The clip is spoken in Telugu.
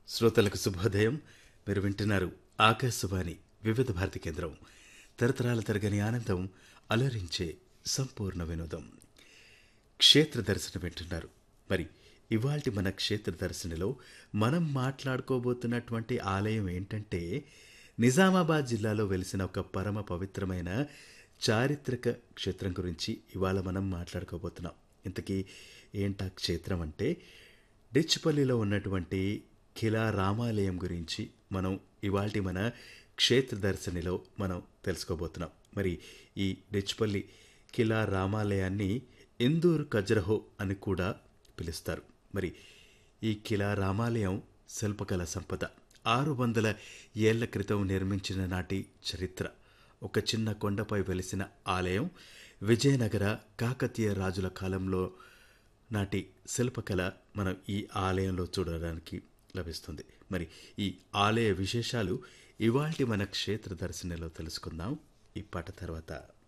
శ్రోతలకు శుభోదయం మీరు వింటున్నారు ఆకాశవాణి వివిధ భారతి కేంద్రం తరతరాల తరగని ఆనందం అలరించే సంపూర్ణ వినోదం క్షేత్ర దర్శనం వింటున్నారు మరి ఇవాల్టి మన క్షేత్ర దర్శనలో మనం మాట్లాడుకోబోతున్నటువంటి ఆలయం ఏంటంటే నిజామాబాద్ జిల్లాలో వెలిసిన ఒక పరమ పవిత్రమైన చారిత్రక క్షేత్రం గురించి ఇవాళ మనం మాట్లాడుకోబోతున్నాం ఇంతకీ ఏంటా క్షేత్రం అంటే డిచ్పల్లిలో ఉన్నటువంటి కిలా రామాలయం గురించి మనం ఇవాల్టి మన క్షేత్ర దర్శనిలో మనం తెలుసుకోబోతున్నాం మరి ఈ డిచ్పల్లి కిలా రామాలయాన్ని ఇందూర్ ఖజ్రహో అని కూడా పిలుస్తారు మరి ఈ కిలా రామాలయం శిల్పకళ సంపద ఆరు వందల ఏళ్ల క్రితం నిర్మించిన నాటి చరిత్ర ఒక చిన్న కొండపై వెలిసిన ఆలయం విజయనగర కాకతీయ రాజుల కాలంలో నాటి శిల్పకళ మనం ఈ ఆలయంలో చూడడానికి లభిస్తుంది మరి ఈ ఆలయ విశేషాలు ఇవాల్టి మన క్షేత్ర దర్శనలో తెలుసుకుందాం ఈ పాట తర్వాత